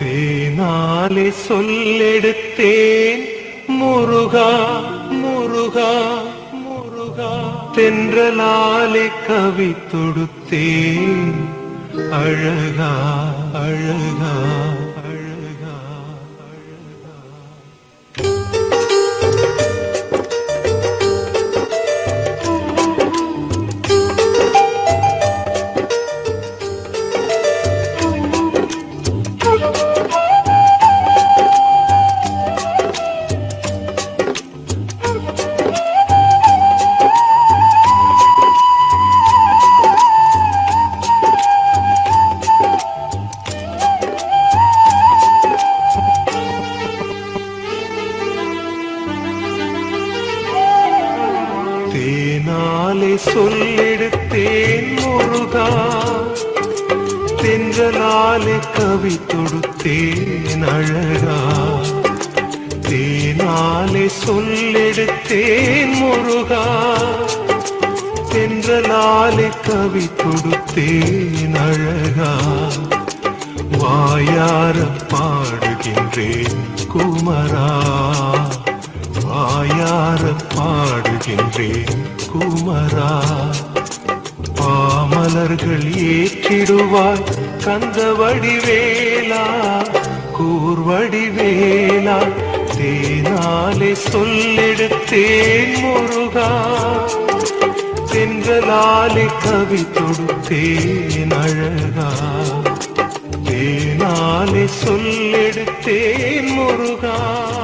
தேனாலே சொல்லெடுத்தேன் முருகா முருகா முருகா தென்றலாலே கவி தொடுத்தேன் அழகா அழகா அழகா அழகா தேனாலே சொல்லெடுத்தேன் முருகா தென்றலாலே கவி தொடுத்தேன் அழகா தேனாலே சொல்லெடுத்தேன் முருகா தென்றலாலே கவி தொடுத்தேன் அழகா வாயார பாடுகின்றேன் குமரா வாயார பாடுகின்றேன் குமரா பாமலர்கள் ஏற்றிடுவாய் கந்த வடிவேலா கூர்வடிவேலா தேனாலே சொல்லெடுத்தேன் முருகா தென்றலாலே கவி தொடுத்தேன் அழகா தேனாலே சொல்லெடுத்தேன் முருகா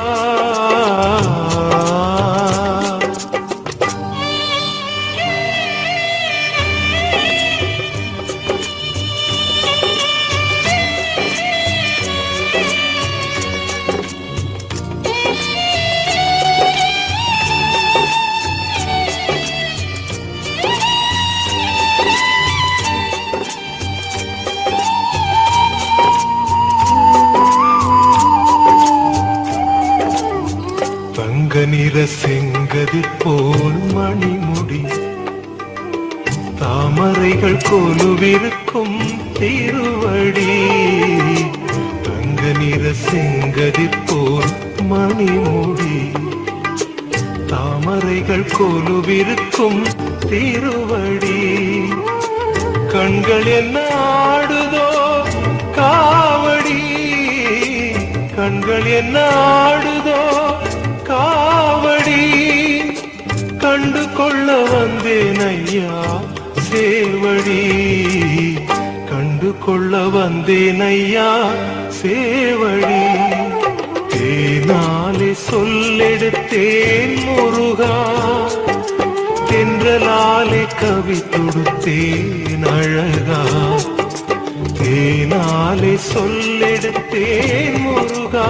தங்க நிற செங்கதி போல் மணிமுடி தாமரைகள் கொலுவிருக்கும் திருவடி தங்க நிற செங்கதி போல் மணிமுடி தாமரைகள் கொலுவிருக்கும் திருவடி கண்கள் என்ன ஆடுதோ காவடி கண்கள் என்ன ஆடுதோ காவடி கண்டு கொள்ள வந்தேன் ஐயா சேவடி கண்டு கொள்ள வந்தேன் ஐயா சேவடி தேனாலே சொல்லெடுத்தேன் முருகா தென்றலாலே கவி தொடுத்தேன் அழகா தேனாலே சொல்லெடுத்தேன் முருகா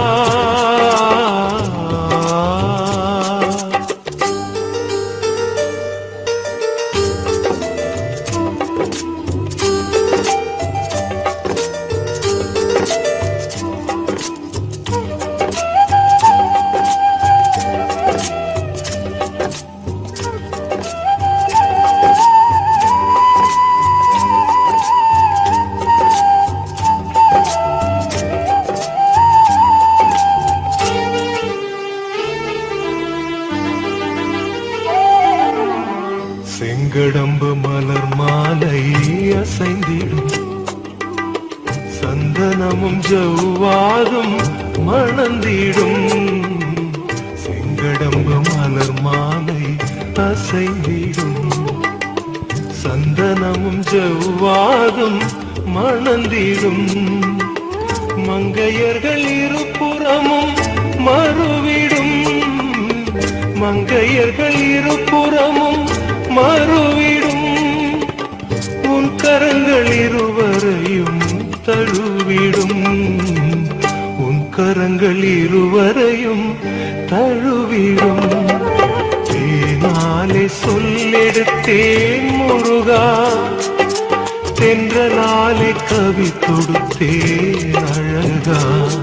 செங்கடம்பு மலர் மாலை அசைந்திடும் சந்தனமும் ஜவ்வாதும் மணந்திடும் செங்கடம்பு மலர் மாலை அசைந்திடும் சந்தனமும் ஜவ்வாதும் மணந்திடும் மங்கையர்கள் இருபுறமும் மறுவிடும் மங்கையர்கள் இருபுறமும் மறுவிடும் உன் கரங்கள் இருவரையும் தழுவிடும் உன் கரங்கள் இருவரையும் தழுவிடும் தேனாலே சொல்லெடுத்தேன் முருகா தென்றலாலே கவி தொடுத்தேன் அழகா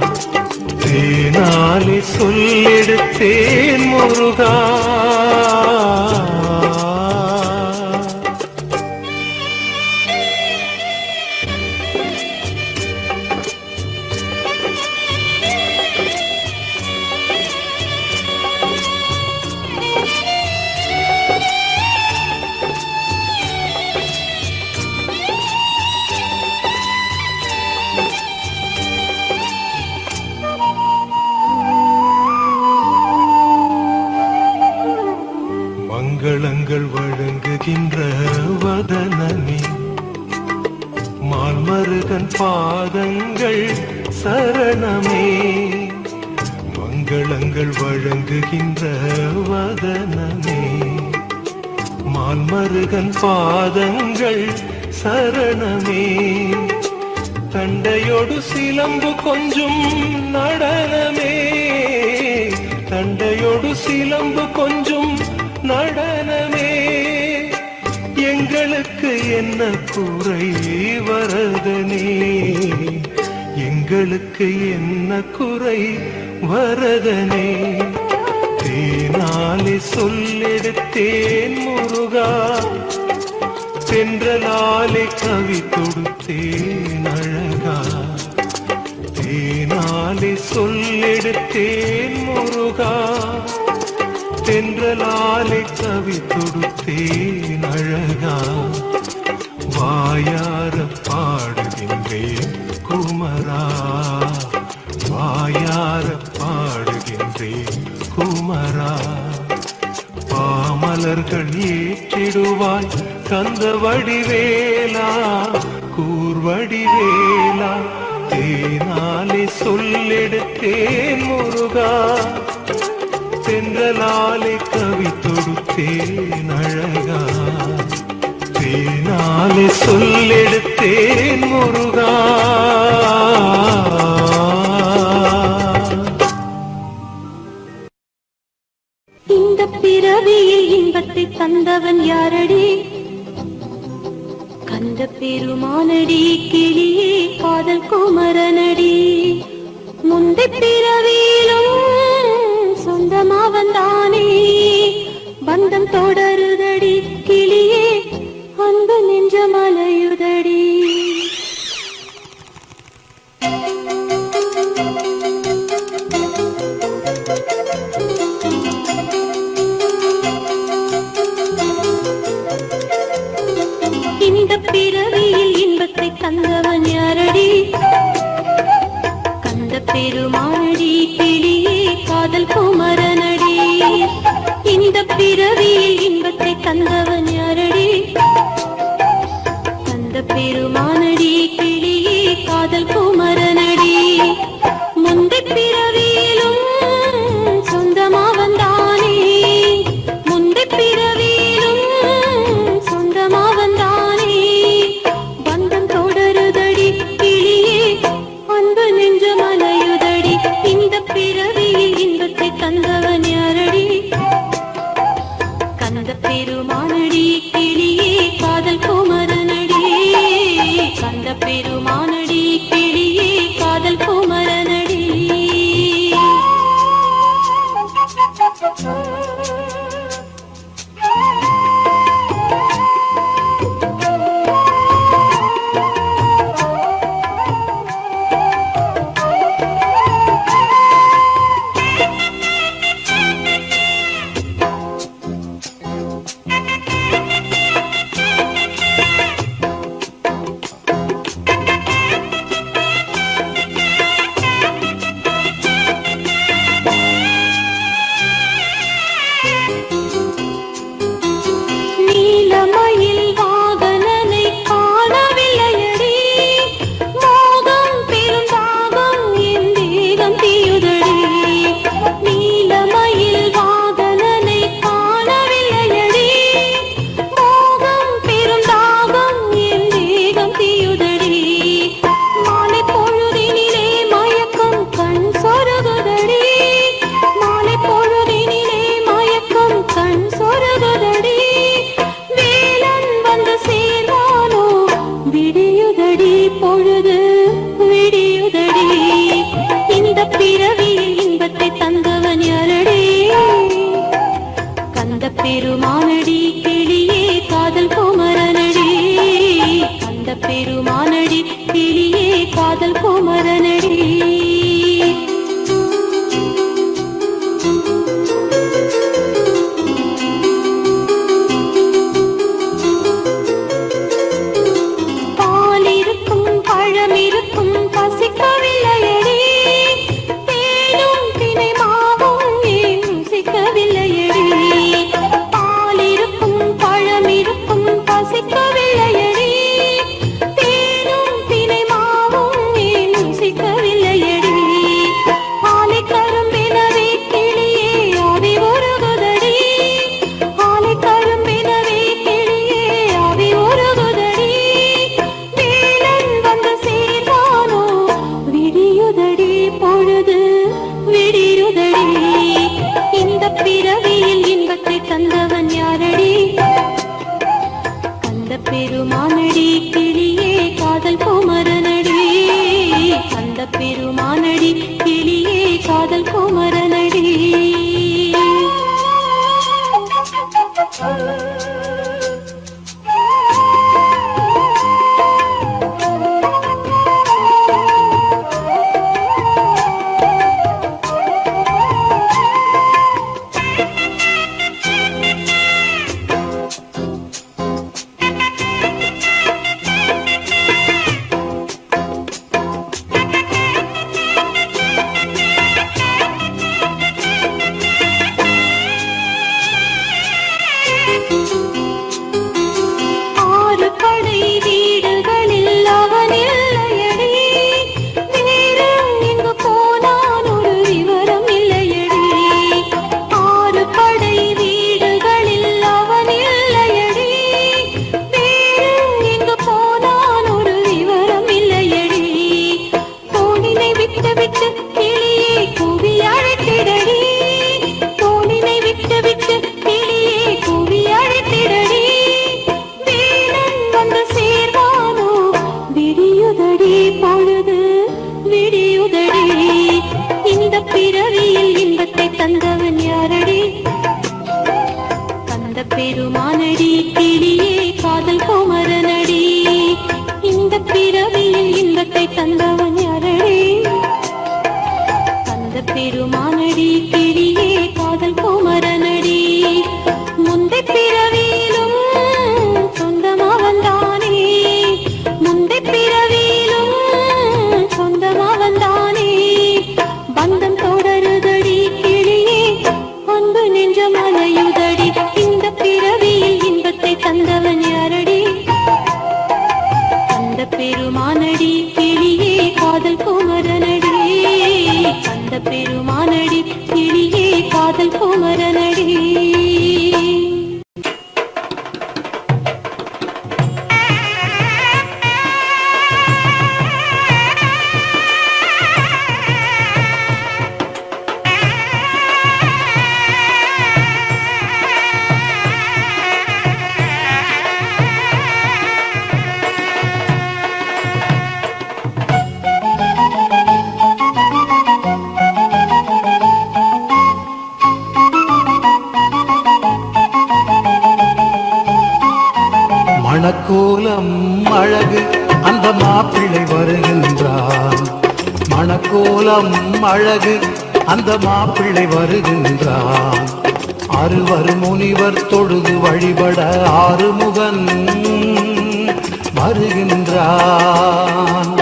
தேனாலே சொல்லெடுத்தேன் முருகா மால்மருகன் பாதங்கள் சரணமே மங்களங்கள் வழங்குகின்ற வதனமே மால்மருகன் பாதங்கள் சரணமே தண்டையோடு சிலம்பு கொஞ்சம் நடனமே தண்டையோடு சிலம்பு கொஞ்சம் நடனமே எங்களுக்கு என்ன குறை வரதனே எங்களுக்கு என்ன குறை வரதனே தேனாலே சொல்லெடுத்தேன் முருகா தென்றலாலே கவி தொடுத்தேன் அழகா தேனாலே சொல்லெடுத்தேன் முருகா தென்றலாலே கவி தொடுத்தேன் அழகா வாயார பாடுகின்றேன் குமரா வாயார பாடுகின்றேன் குமரா பாமலர்கள் ஏற்றிடுவாய் கந்த வடிவேலா கூர்வடிவேலா தேனாலே சொல்லெடுத்தேன் முருகா தென்றலாலே கவி தொடுத்தேன் அழகா தேனாலே சொல்லெடுத்தேன் முருகா இந்த பிறவியில் இன்பத்தை தந்தவன் யாரடி கந்த பெருமானடி கிளியே காதல் குமரனடி முந்தை பிறவியிலும் சொந்தமாவன் தானே பந்தம் தொடருதடி கிளியே அன்பு நெஞ்ச மலையுதடி இந்த பிறவியில் இன்பத்தை தந்தவன் யாரடி கந்த பெருமானடி கிளியே காதல் குமரனடி இந்த பிறவியில் இன்பத்தை தந்தவன் யாரடி கந்த பெருமானடி கிளியே காதல் குமரனடி முந்தை பிறவியிலும் சொந்தமா வந்தானே முந்தை பிறவியிலும் சொந்தமா வந்தானே பந்தம் தொடருதடி கிளியே அன்பு நெஞ்ச மலையுதடி இந்த பிறவியில் இன்பத்தை தந்தவன் யாரடி கந்த பெருமானடி கிளியே காதல் குமரனடி கந்த பெருமானடி கிளியே காதல் குமரனடி நீலமயில் வாகனனை காணவில்லையடி மோகம் பெருந்தாகம் என் தேகம் தீயுதடி நீலமயில் வாகனனை காணவில்லையடி மோகம் பெருந்தாகம் என் தேகம் தீயுதடி மாலை பொழுதினிலே மயக்கம் கண் சொருகுதடி மாலை பொழுதினிலே மயக்கம் கண் சொருகுதடி வேலன் வந்து சேர்வானோ விடியுதடி பொழுது விடியுதடி இந்த பிறவியில் இன்பத்தை தந்தவன் யாரடி கந்த பெருமானடி கிளியே காதல் குமரனடி கந்த பெருமானடி கிளியே காதல் குமரனடி பால் இருக்கும் பழம் இருக்கும் பசிக்கவில்லையடி தேனும் தினை மாவும் ஏன் ருசிக்கவில்லையடி பால் இருக்கும் பழம் இருக்கும் பசிக்கவில்லையடி தேனும் தினை விடியுதடி பொழுது விடியுதடி இந்த பிறவியில் இன்பத்தை தந்தவன் யாரடி கந்த பெருமானடி கிளியே காதல் கோமரனடி இந்த பிறவியில் இன்பத்தை தந்தவன் யாரடி கந்த பெருமானடி கிளியே காதல் கோமரனடி முந்தை பிறவியிலும் சொந்தமா வந்தானே முந்தை பிறவியிலும் சொந்தமா வந்தானே பந்தம் தொடருதடி கிளியே அன்பு நெஞ்ச மலையுதடி இந்த பிறவியில் இன்பத்தை தந்தவன் யாரடி அந்த பெருமானடி கிளியே காதல் குமரனடி அந்த பெருமானடி கிளியே காதல் குமரனடி மணக்கோலம் அழகு அந்த மாப்பிள்ளை வருகின்றான் மணக்கோலம் அழகு அந்த மாப்பிள்ளை வருகின்றான் அறுவர் முனிவர் தொழுது வழிபட ஆறுமுகன் வருகின்றான்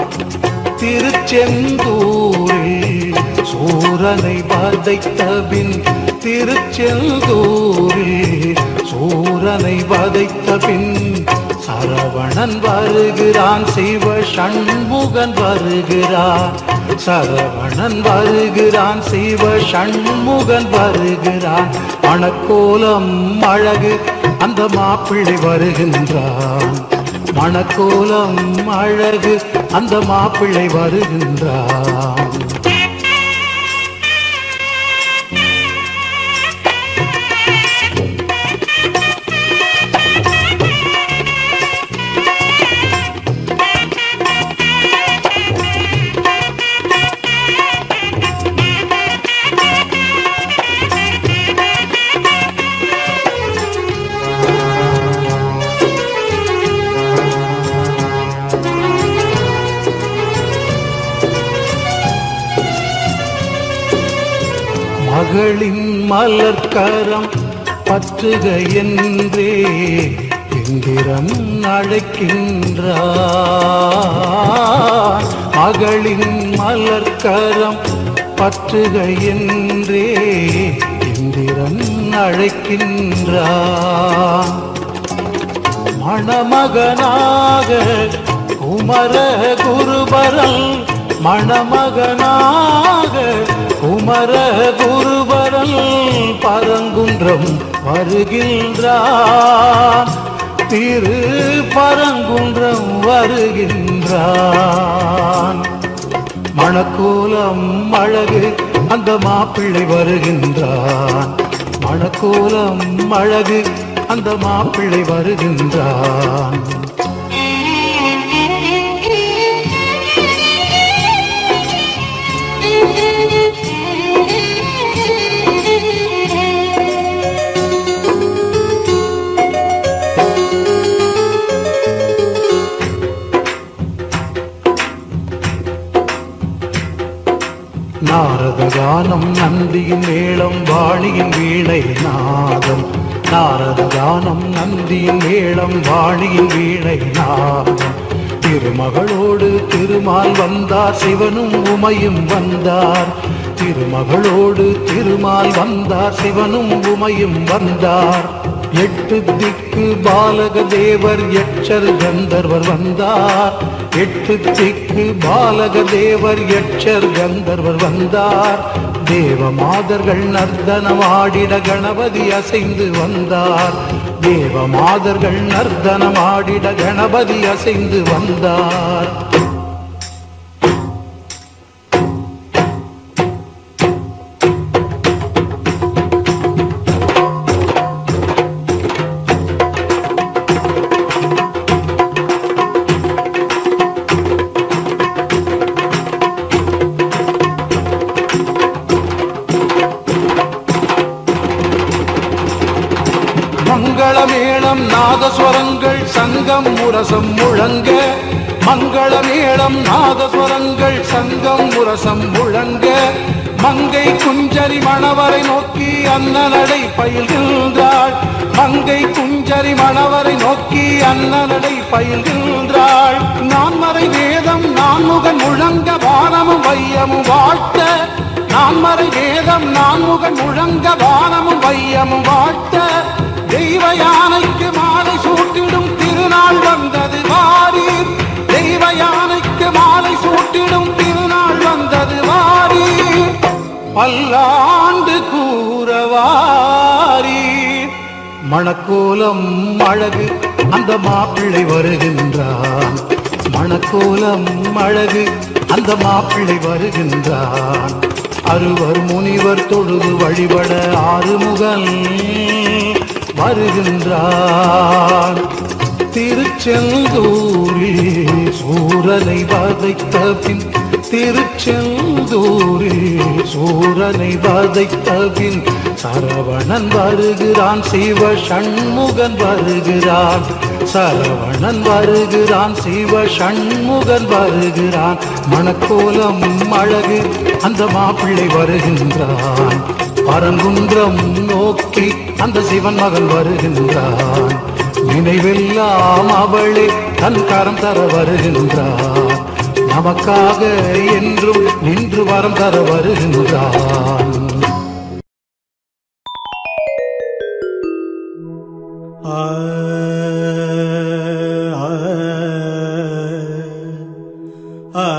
திருச்செந்தூரில் சூரனை வதைத்த பின் திருச்செந்தூரில் சூரனை வதைத்த பின் சரவணன் வருகிறான் சிவ சண்முகன் வருகிறான் சரவணன் வருகிறான் சிவ சண்முகன் வருகிறான் மணக்கோலம் அழகு அந்த மாப்பிள்ளை வருகின்றான் மணக்கோலம் அழகு அந்த மாப்பிள்ளை வருகின்றான் மகளின் மலர்கரம் பற்றுக என்றே இந்திரன் அழைக்கின்றான் மகளின் மலர்கரம் பற்றுக என்றே இந்திரன் அழைக்கின்றான் மணமகனாக குமர குருபரல் மணமகனாக குமர குருபரல் பரங்குன்றம் வருகின்றான் திரு பரங்குன்றம் வருகின்றான் மணக்கோலம் அழகு அந்த மாப்பிள்ளை வருகின்றான் மணக்கோலம் அழகு அந்த மாப்பிள்ளை வருகின்றான் நாரத கானம் நந்தியின் மேளம் வாணியின் வீணை நாதம் நாரத கானம் நந்தியின் மேளம் வாணியின் வீணை நாதம் திருமகளோடு திருமால் வந்தார் சிவனும் உமையும் வந்தார் திருமகளோடு திருமால் வந்தார் சிவனும் உமையும் வந்தார் எட்டு திக்கு பாலக தேவர் எச்சர் கந்தர்வர் வந்தார் எட்டு திக்கு பாலக தேவர் எச்சர் கந்தர்வர் வந்தார் தேவ மாதர்கள் நர்த்தனமாடிட கணபதி அசைந்து வந்தார் தேவ மாதர்கள் நர்த்தனமாடிட கணபதி அசைந்து வந்தார் நாதஸ்வரங்கள் சங்கம் முரசம் முழங்க மங்கள மேளம் நாதஸ்வரங்கள் சங்கம் முரசம் முழங்க மங்கை குஞ்சரி மணவரை நோக்கி அன்னநடை பயில்கின்றாள் மங்கை குஞ்சரி மணவரை நோக்கி அன்னநடை பயில்கின்றாள் நான்மறை வேதம் நான்முகன் முழங்க வானமும் வையமும் வாழ்த்த நான்மறை வேதம் நான்முகன் முழங்க வானமும் வையமும் வாழ்த்த தெய்வ யானைக்கு மாலை சூட்டிடும் திருநாள் வந்தது வாரீர் தெய்வ யானைக்கு மாலை சூட்டிடும் திருநாள் வந்தது வாரீர் பல்லாண்டு கூறவாரீர் மணக்கோலம் அழகு அந்த மாப்பிள்ளை வருகின்றான் மணக்கோலம் அழகு அந்த மாப்பிள்ளை வருகின்றான் அறுவர் முனிவர் தொழுது வழிபட ஆறுமுகன் வருகின்றான் திருச்செந்தூரில் சூரனை வதைத்த பின் திருச்செந்தூரில் சூரனை வதைத்த பின் சரவணன் வருகிறான் சிவ சண்முகன் வருகிறான் சரவணன் வருகிறான் சிவ சண்முகன் வருகிறான் மணக்கோலம் அழகு அந்த மாப்பிள்ளை வருகின்றான் பரங்குன்றம் நோக்கி அந்த சிவன் மகன் வருகின்றான் நினைவெல்லாம் அவளே தன் கரம் தர வருகின்றான் நமக்காக என்றும் நின்று வரம் தர வருகின்றான் ஆ ஆ ஆ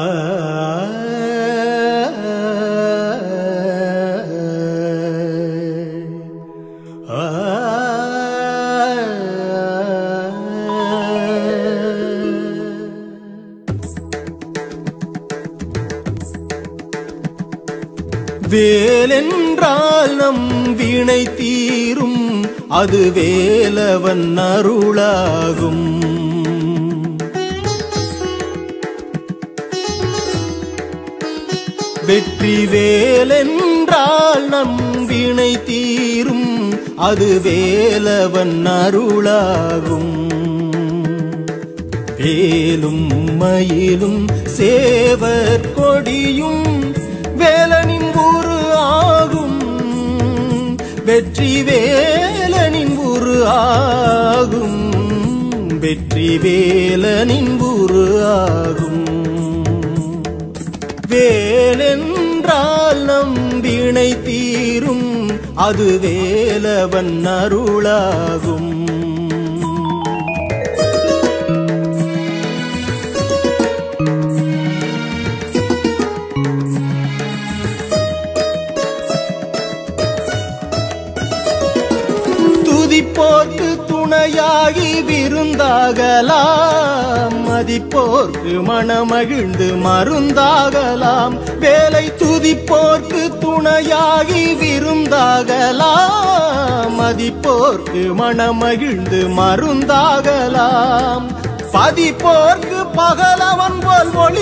வேலென்றால் நம் வினை தீரும் அது வேலவன் அருளாகும் வெற்றி வேலென்றால் நம் வினை தீரும் அது வேலவன் அருளாகும் வேலும் மயிலும் சேவர் கொடியும் வேலனின் உரு ஆகும் வெற்றி வேலனின் உரு ஆகும் வெற்றி வேலனின் உரு ஆகும் வேலென்றால் நம்பிணை தீரும் அது வேலவன் அருளாகும் துதிப்போர்க்கு துணையாகி விருந்தாகலாம் மதிப்போர்க்கு மனமகிழ்ந்து மருந்தாகலாம் வேலை துதிப்போர்க்கு துணையாகி விருந்தாகலாம் மதிப்போர்க்கு மனமகிழ்ந்து மருந்தாகலாம் பதிப்போர்க்கு பகலவன் போல் ஒளி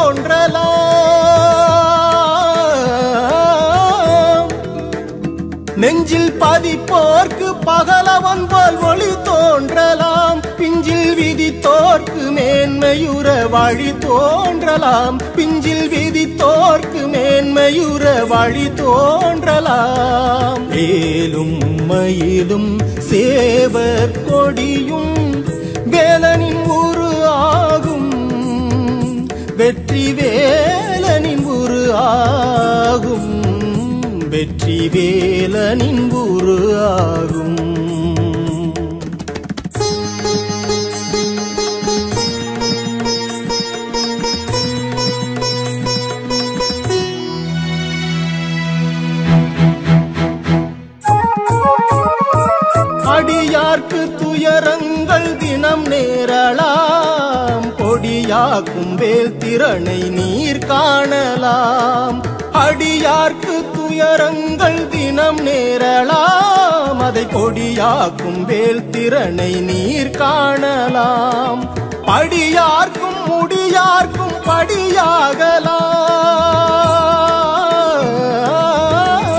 தோன்றலாம் நெஞ்சில் பதிப்போர்க்கு பகலவன் போல் ஒளி தோன்றலாம் பிஞ்சில் விதித்தோர்க்கு மேன்மையுற வழி தோன்றலாம் பிஞ்சில் விதித்தோர்க்கு மேன்மையுற வழி தோன்றலாம் மேலும் மயிலும் சேவர் கொடியும் வேலனின் உரு ஆகும் வெற்றி வேலனின் உரு ஆகும் வெற்றி வேலனின் உரு ஆகும் அடியார்க்கு துயரங்கள் தினம் நேரலாம் கொடியாக்கும் வேல் திறனை நீர் காணலாம் அடியார்க்கு துயரங்கள் தினம் நேரலாம் அதை கொடியாக்கும் வேல் திறனை நீர் காணலாம் படியார்க்கும் முடியார்க்கும்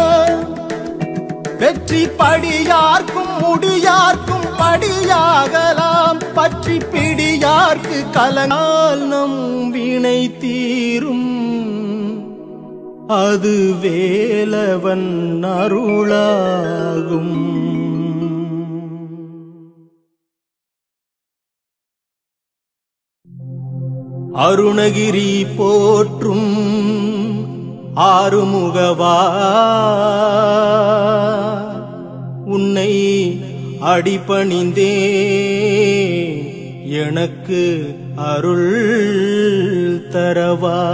படியாகலாம் வெற்றி படியார்க்கும் முடியார்க்கும் படியாகலாம் அடியார்க்கு கலங்கால் நம் வினை தீரும் அது வேலவன் அருளாகும் அருணகிரி போற்றும் ஆறுமுகவா உன்னை அடிபணிந்தே எனக்கு அருள் தரவா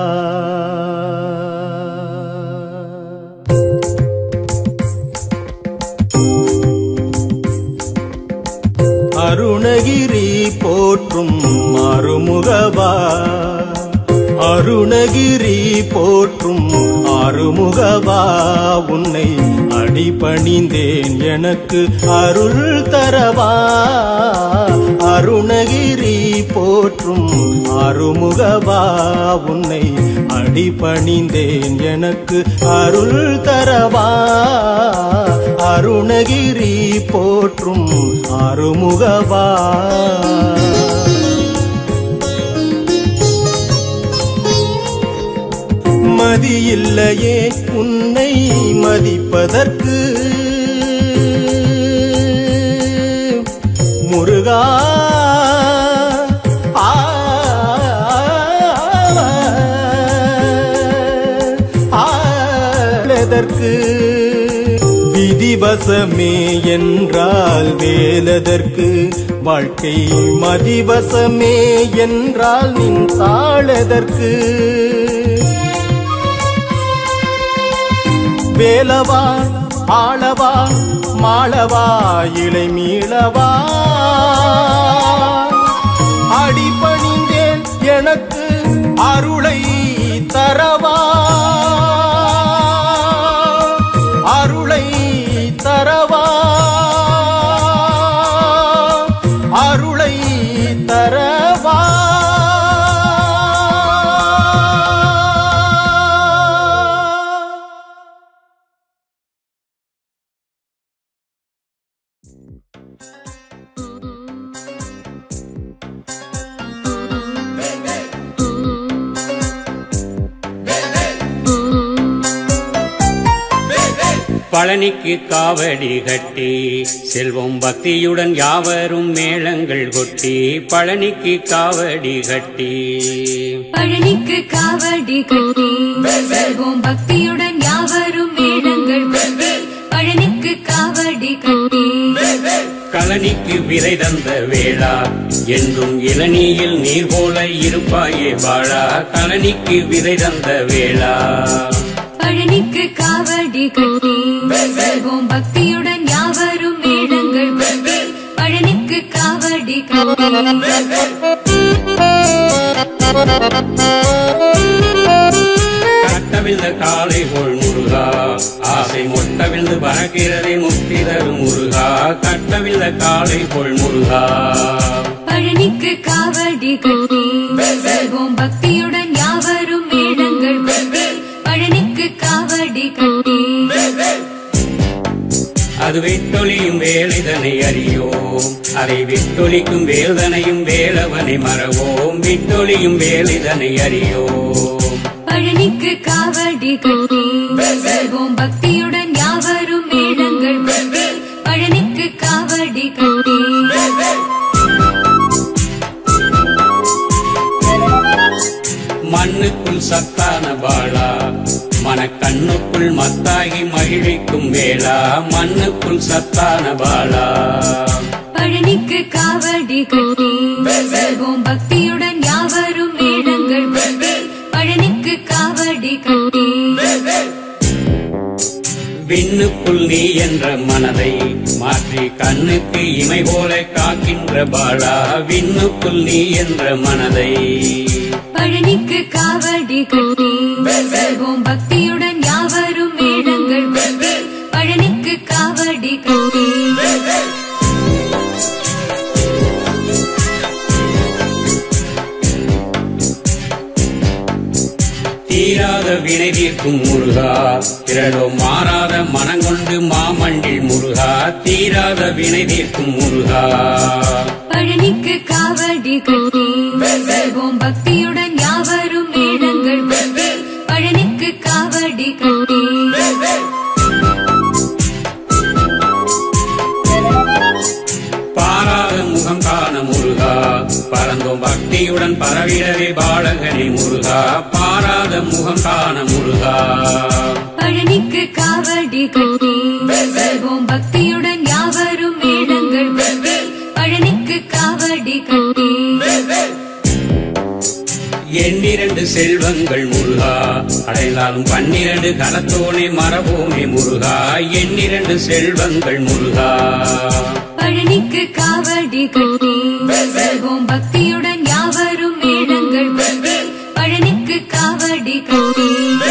அருணகிரி போற்றும் அருமுகவா அருணகிரி போற்றும் அருமுகவா உன்னை அடிபணிந்தேன் எனக்கு அருள் தரவா அருணகிரி போற்றும் அருமுகவா உன்னை அடிபணிந்தேன் எனக்கு அருள் தரவா அருணகிரி போற்றும் அருமுகவா மதியில்லையே உன்னை மதிப்பதற்கு முருகா ஆ, ஆ, எதற்கு விதிவசமே என்றால் வேலதற்கு வாழ்க்கை மதிவசமே என்றால் நின் தாழதற்கு வேலவா ஆளவா மாளவா இலை மீளவா அடிபணிந்தேன் எனக்கு அருளை தரவா அருளை தரவா அருளை தரவா பழனிக்கு காவடி கட்டி செல்வம் பக்தியுடன் யாவரும் மேளங்கள் கொட்டி பழனிக்கு காவடி கட்டி பழனிக்கு காவடி கட்டி செல்வோம் பக்தியுடன் யாவரும் மேளங்கள் கொட்டி பழனிக்கு காவடி கட்டி கழனிக்கு விதை தந்த வேளா என்றும் இளநீயில் நீர் போல இருப்பாயே வாழா கழனிக்கு விதை தந்த வேளா பழனிக்கு காவடி கட்டி செல்வோம் பக்தியுடன் யாவரும் மேளங்கள் கொட்டி பழனிக்கு காவடி கட்டி கட்டவிழ்ந்த காலை போல் முருகா ஆசை மொட்டவிழ்ந்து பறக்கிறதே முக்தி தரும் முருகா கட்டவிழ்ந்த காலை போல் முருகா பழனிக்கு காவடி கட்டி செல்வோம் பக்தியுடன் யாவரும் மேளங்கள் கொட்டி பழனிக்கு காவடி கட்டி அது விட்டொலியும் வேலிதனை அறியோம் அதை விட்டொலிக்கும் வேல்தனையும் வேலவனை மறவோம் விட்டொலியும் வேலிதனை அறியோம் பழனிக்கு காவடி கட்டி செல்வோம் பக்தியுடன் யாவரும் மேளங்கள் கொட்டி பழனிக்கு காவடி கட்டி மண்ணுக்குள் சத்தான பாலா மனக்கண்ணுக்குள் மத்தாகி மகிழ்விக்கும் வேளா மண்ணுக்குள் சத்தான பாலா பழனிக்கு காவடி கட்டி செல்வோம் பக்தியுடன் யாவரும் மேளங்கள் கொட்டி பழனிக்கு காவடி கட்டி விண்ணுக்குள் நீ என்ற மனதை மாற்றி கண்ணுக்கு இமை போல காக்கின்ற பாலா விண்ணுக்குள் நீ என்ற மனதை பழனிக்கு காவடி கட்டி செல்வோம் பக்தியுடன் யாவரும் மேளங்கள் கொட்டி பழனிக்கு காவடி கட்டி தீராத வினை தீர்க்கும் முருகா திரளோ மாறாத மனங்கொண்டு மாமண்டில் முருகா தீராத வினை தீர்க்கும் முருகா பழனிக்கு காவடி கட்டி செல்வோம் பக்தியுடன் யாவரும் மேளங்கள் கொட்டி பழனிக்கு காவடி கட்டி பாராத முகம் காண முருகா பரந்தோம் பக்தியுடன் பரவிடவே பாலகனே முருகா பாராத முகம் காண முருகா பழனிக்கு காவடி கட்டி செல்வோம் பக்தியுடன் யாவரும் மேளங்கள் கொட்டி பழனிக்கு காவடி கட்டி எண்ணிரண்டு செல்வங்கள் முருகா அடைந்தாலும் பன்னிரண்டு கலத்தோனே மரபோமே முருகா எண்ணிரண்டு செல்வங்கள் முருகா பழனிக்கு காவடி கட்டி செல்வோம் பக்தியுடன் யாவரும் மேளங்கள் கொட்டி பழனிக்கு காவடி கட்டி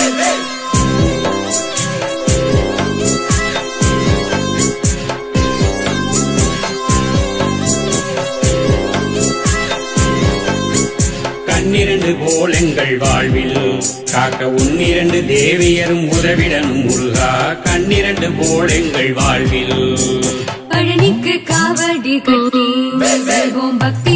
கண்ணிரண்டு போல் எங்கள் வாழ்வில் காக்க உன்னிரண்டு தேவியரும் உதவிடனும் முருகா கண்ணிரண்டு போல் எங்கள் வாழ்வில் பழனிக்கு காவடி கட்டி செல்வோம் பக்தி